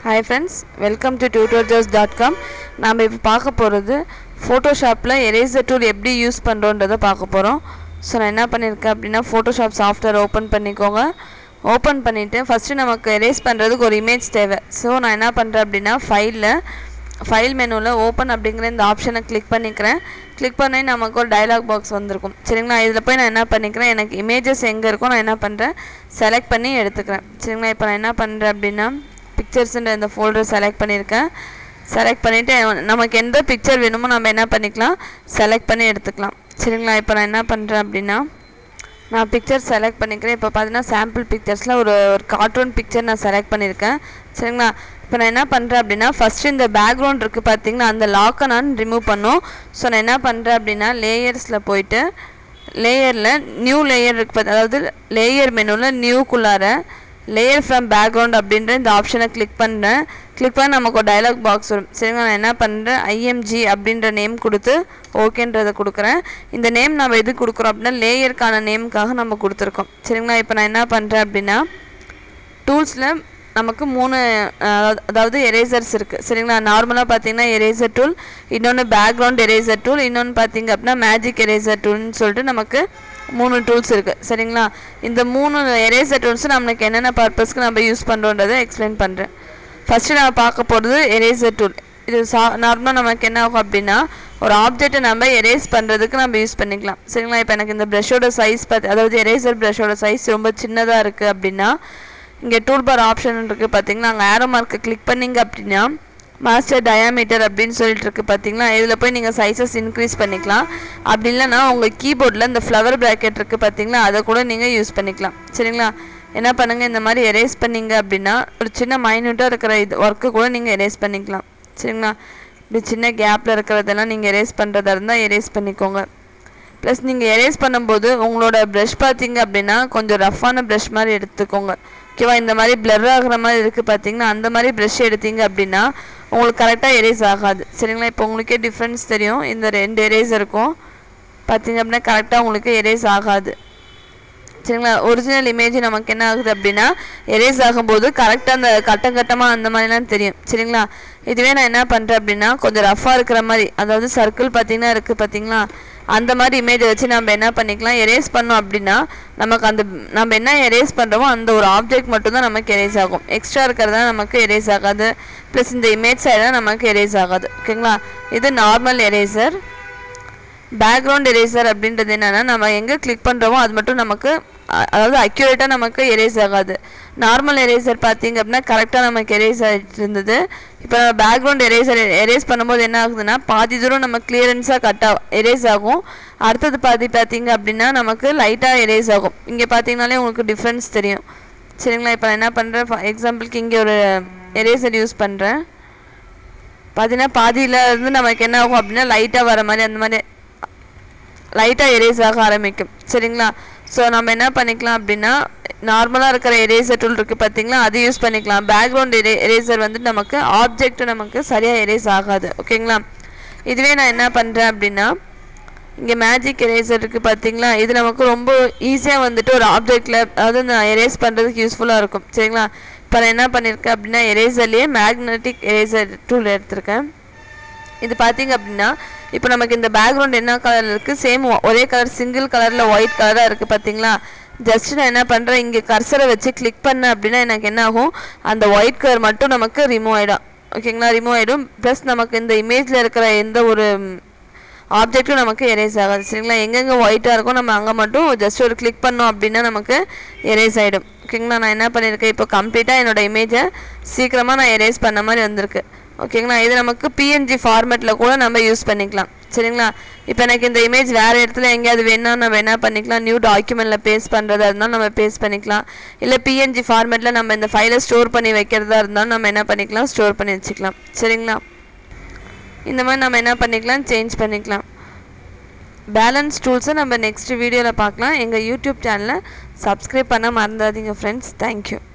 hi friends welcome to tutor joe's dot com நாம் இப்போ பார்க்க போகிறது ஃபோட்டோஷாப்பில் எரேசர் டூல் எப்படி யூஸ் பண்ணுறோன்றதை பார்க்க போகிறோம் ஸோ நான் என்ன பண்ணியிருக்கேன் அப்படின்னா ஃபோட்டோஷாப் சாஃப்ட்வேர் ஓப்பன் பண்ணிக்கோங்க ஓப்பன் பண்ணிவிட்டு ஃபஸ்ட்டு நமக்கு எரேஸ் பண்ணுறதுக்கு ஒரு இமேஜ் தேவை ஸோ நான் என்ன பண்ணுறேன் அப்படின்னா ஃபைலில் ஃபைல் மெனுவில் ஓப்பன் அப்படிங்கிற இந்த ஆப்ஷனை கிளிக் பண்ணிக்கிறேன் கிளிக் பண்ணி நமக்கு ஒரு டயலாக் பாக்ஸ் வந்திருக்கும் சரிங்களா இதில் போய் நான் என்ன பண்ணிக்கிறேன் எனக்கு இமேஜஸ் எங்கே இருக்கோ நான் என்ன பண்ணுறேன் செலக்ட் பண்ணி எடுத்துக்கிறேன் சரிங்களா இப்போ நான் என்ன பண்ணுறேன் அப்படின்னா பிக்சர்ஸுன்ற இந்த ஃபோல்டர் செலக்ட் பண்ணியிருக்கேன் செலக்ட் பண்ணிவிட்டு நமக்கு எந்த பிக்சர் வேணுமோ நம்ம என்ன பண்ணிக்கலாம் செலக்ட் பண்ணி எடுத்துக்கலாம் சரிங்களா இப்போ நான் என்ன பண்ணுறேன் அப்படின்னா நான் பிக்சர் செலக்ட் பண்ணிக்கிறேன் இப்போ பார்த்தீங்கன்னா சாம்பிள் பிக்சர்ஸில் ஒரு ஒரு கார்ட்டூன் பிக்சர் நான் செலக்ட் பண்ணியிருக்கேன் சரிங்களா இப்போ நான் என்ன பண்ணுறேன் அப்படின்னா ஃபஸ்ட்டு இந்த பேக்ரவுண்ட் இருக்குது பார்த்தீங்கன்னா அந்த லாக்கை நான் ரிமூவ் பண்ணும் ஸோ நான் என்ன பண்ணுறேன் அப்படின்னா லேயர்ஸில் போயிட்டு லேயரில் நியூ லேயர் இருக்கு பாத்தி- அதாவது லேயர் மெனுவில் நியூக்குள்ளார லேயர் ஃப்ரம் பேக்ரவுண்ட் அப்படின்ற இந்த ஆப்ஷனை கிளிக் பண்ணுறேன் கிளிக் பண்ணி நமக்கு ஒரு டயலாக் பாக்ஸ் வரும் சரிங்களா நான் என்ன பண்ணுறேன் ஐஎம்ஜி அப்படின்ற நேம் கொடுத்து ஓகேன்றதை கொடுக்குறேன் இந்த நேம் நம்ம எது கொடுக்குறோம் அப்படின்னா லேயருக்கான நேமுக்காக நம்ம கொடுத்துருக்கோம் சரிங்களா இப்போ நான் என்ன பண்ணுறேன் அப்படின்னா டூல்ஸில் நமக்கு மூணு அஹ், அதாவது எரேசர்ஸ் இருக்குது சரிங்களா நார்மலாக பார்த்தீங்கன்னா எரேசர் டூல் இன்னொன்று பேக்ரவுண்ட் எரேசர் டூல் இன்னொன்று பார்த்தீங்க அப்படின்னா மேஜிக் எரேசர் டூல்னு சொல்லிட்டு நமக்கு மூணு டூல்ஸ் இருக்குது சரிங்களா இந்த மூணு எரேசர் டூல்ஸ் நம்மளுக்கு என்னென்ன பர்பஸ்க்கு நம்ம யூஸ் பண்ணுறோன்றதை எக்ஸ்பிளைன் பண்ணுறேன் ஃபஸ்ட்டு நம்ம பார்க்க போகிறது எரேசர் டூல் இது சா நார்மலாக நமக்கு என்ன ஆகும் அப்படின்னா ஒரு ஆப்ஜெக்ட்டை நம்ம எரேஸ் பண்ணுறதுக்கு நம்ம யூஸ் பண்ணிக்கலாம் சரிங்களா இப்போ எனக்கு இந்த ப்ரஷோட சைஸ் பார்த்து அதாவது எரேசர் ப்ரஷோட சைஸ் ரொம்ப சின்னதாக இருக்குது அப்படின்னா இங்கே டூல் பார் ஆப்ஷன் இருக்குது பார்த்தீங்களா அங்கே ஆரோ மார்க்கை கிளிக் பண்ணீங்க அப்படின்னா மாஸ்டர் டயாமீட்டர் அப்படின்னு சொல்லிட்டு இருக்கு பார்த்தீங்களா இதில் போய் நீங்கள் சைஸஸ் இன்க்ரீஸ் பண்ணிக்கலாம் அப்படி இல்லைன்னா உங்கள் கீபோர்டில் இந்த ஃப்ளவர் ப்ராக்கெட் இருக்குது பார்த்தீங்களா அதை கூட நீங்கள் யூஸ் பண்ணிக்கலாம் சரிங்களா என்ன பண்ணுங்கள் இந்த மாதிரி எரேஸ் பண்ணீங்க அப்படின்னா ஒரு சின்ன மைன்யூட்டாக இருக்கிற இது ஒர்க்கு கூட நீங்கள் எரேஸ் பண்ணிக்கலாம் சரிங்களா இப்படி சின்ன கேப்பில் இருக்கிறதெல்லாம் நீங்கள் எரேஸ் பண்ணுறதா இருந்தால் எரேஸ் பண்ணிக்கோங்க ப்ளஸ் நீங்கள் எரேஸ் பண்ணும்போது உங்களோட ப்ரஷ் பார்த்தீங்க அப்படின்னா கொஞ்சம் ரஃப்பான ப்ரஷ் மாதிரி எடுத்துக்கோங்க ஓகேவா இந்த மாதிரி பிளர் ஆகுற மாதிரி இருக்குது பார்த்தீங்கன்னா அந்த மாதிரி ப்ரஷ் எடுத்தீங்க அப்படின்னா உங்களுக்கு கரெக்டாக எரேஸ் ஆகாது சரிங்களா இப்போ உங்களுக்கே டிஃப்ரென்ஸ் தெரியும் இந்த ரெண்டு எரேஸ் இருக்கும் பார்த்தீங்க அப்படின்னா கரெக்டாக உங்களுக்கு எரேஸ் ஆகாது சரிங்களா ஒரிஜினல் இமேஜ் நமக்கு என்ன ஆகுது அப்படின்னா எரேஸ் ஆகும்போது கரெக்டாக அந்த கட்டம் கட்டமாக அந்த மாதிரிலாம் தெரியும் சரிங்களா இதுவே நான் என்ன பண்ணுறேன் அப்படின்னா கொஞ்சம் ரஃப்பாக இருக்கிற மாதிரி அதாவது சர்க்கிள் பார்த்தீங்கன்னா இருக்குது பார்த்தீங்களா அந்த மாதிரி இமேஜை வச்சு நம்ம என்ன பண்ணிக்கலாம் எரேஸ் பண்ணோம் அப்படின்னா நமக்கு அந்த நம்ம என்ன எரேஸ் பண்ணுறோமோ அந்த ஒரு ஆப்ஜெக்ட் மட்டும்தான் நமக்கு எரேஸ் ஆகும் எக்ஸ்ட்ரா இருக்கிறதா நமக்கு எரேஸ் ஆகாது ப்ளஸ் இந்த இமேஜ் சைடாக நமக்கு எரேஸ் ஆகாது ஓகேங்களா இது நார்மல் எரேசர் பேக்ரவுண்ட் எரேசர் அப்படின்றது என்னென்னா நம்ம எங்கே கிளிக் பண்ணுறோமோ அது மட்டும் நமக்கு அ- அதாவது அக்யூரேட்டாக நமக்கு எரேஸ் ஆகாது நார்மல் எரேசர் பார்த்தீங்க அப்படின்னா கரெக்டாக நமக்கு எரேஸ் ஆகிட்டு இருந்தது இப்போ நம்ம பேக்ரவுண்ட் எரேசர் எரேஸ் பண்ணும்போது என்ன ஆகுதுன்னா பாதி தூரம் நம்ம கிளியரன்ஸாக கட் எரேஸ் ஆகும் அடுத்தது பாதி பார்த்தீங்க அப்படின்னா நமக்கு லைட்டாக எரேஸ் ஆகும் இங்கே பார்த்தீங்கனாலே உங்களுக்கு டிஃப்ரென்ஸ் தெரியும் சரிங்களா இப்போ நான் என்ன பண்ணுறேன் எக்ஸாம்பிளுக்கு இங்கே ஒரு எரேசர் யூஸ் பண்ணுறேன் பார்த்தீங்கன்னா பாதியில் இருந்து நமக்கு என்ன ஆகும் அப்படின்னா லைட்டாக வர மாதிரி அந்த மாதிரி லைட்டாக எரேஸ் ஆக ஆரம்பிக்கும் சரிங்களா ஸோ நம்ம என்ன பண்ணிக்கலாம் அப்படின்னா நார்மலாக இருக்கிற எரேசர் டூல் இருக்குது பார்த்தீங்களா அது யூஸ் பண்ணிக்கலாம் பேக்ரவுண்ட் எரே எரேசர் வந்து நமக்கு ஆப்ஜெக்ட் நமக்கு சரியாக எரேஸ் ஆகாது ஓகேங்களா இதுவே நான் என்ன பண்ணுறேன் அப்படின்னா இங்கே மேஜிக் எரேசர் இருக்குது பார்த்தீங்களா இது நமக்கு ரொம்ப ஈஸியாக வந்துட்டு ஒரு ஆப்ஜெக்டில் அதாவது நான் எரேஸ் பண்ணுறதுக்கு யூஸ்ஃபுல்லாக இருக்கும் சரிங்களா இப்போ நான் என்ன பண்ணியிருக்கேன் அப்படின்னா எரேசர்லேயே மேக்னெட்டிக் எரேசர் டூல் எடுத்திருக்கேன் இது பார்த்தீங்க அப்படின்னா இப்போ நமக்கு இந்த பேக்ரவுண்ட் என்ன கலரில் இருக்குது சேம் ஒரே கலர் சிங்கிள் கலரில் ஒயிட் கலராக இருக்குது பார்த்தீங்களா ஜஸ்ட் நான் என்ன பண்ணுறேன் இங்கே கர்சரை வச்சு கிளிக் பண்ணேன் அப்படின்னா எனக்கு என்ன ஆகும் அந்த ஒயிட் கலர் மட்டும் நமக்கு ரிமூவ் ஆகிடும் ஓகேங்களா ரிமூவ் ஆகிடும் ப்ளஸ் நமக்கு இந்த இமேஜில் இருக்கிற எந்த ஒரு ஆப்ஜெக்ட்டும் நமக்கு எரேஸ் ஆகாது சரிங்களா எங்கெங்கே ஒயிட்டாக இருக்கும் நம்ம அங்கே மட்டும் ஜஸ்ட் ஒரு கிளிக் பண்ணோம் அப்படின்னா நமக்கு எரேஸ் ஆகிடும் ஓகேங்களா நான் என்ன பண்ணியிருக்கேன் இப்போ கம்ப்ளீட்டாக என்னோட இமேஜை சீக்கிரமாக நான் எரேஸ் பண்ண மாதிரி வந்திருக்கு ஓகேங்களா இது நமக்கு பிஎன்ஜி ஃபார்மேட்டில் கூட நம்ம யூஸ் பண்ணிக்கலாம் சரிங்களா இப்போ எனக்கு இந்த இமேஜ் வேறு இடத்துல எங்கேயாவது வேணா நம்ம என்ன பண்ணிக்கலாம் நியூ டாக்குமெண்ட்டில் பேஸ்ட் பண்ணுறதா இருந்தாலும் நம்ம பேஸ்ட் பண்ணிக்கலாம் இல்லை பிஎன்ஜி ஃபார்மேட்டில் நம்ம இந்த ஃபைலை ஸ்டோர் பண்ணி வைக்கிறதா இருந்தாலும் நம்ம என்ன பண்ணிக்கலாம் ஸ்டோர் பண்ணி வச்சுக்கலாம் சரிங்களா இந்த மாதிரி நம்ம என்ன பண்ணிக்கலாம் சேஞ்ச் பண்ணிக்கலாம் பேலன்ஸ் டூல்ஸை நம்ம நெக்ஸ்ட் வீடியோவில் பார்க்கலாம் எங்கள் யூடியூப் சேனலை சப்ஸ்கிரைப் பண்ண மறந்துடாதீங்க ஃப்ரெண்ட்ஸ் தேங்க்யூ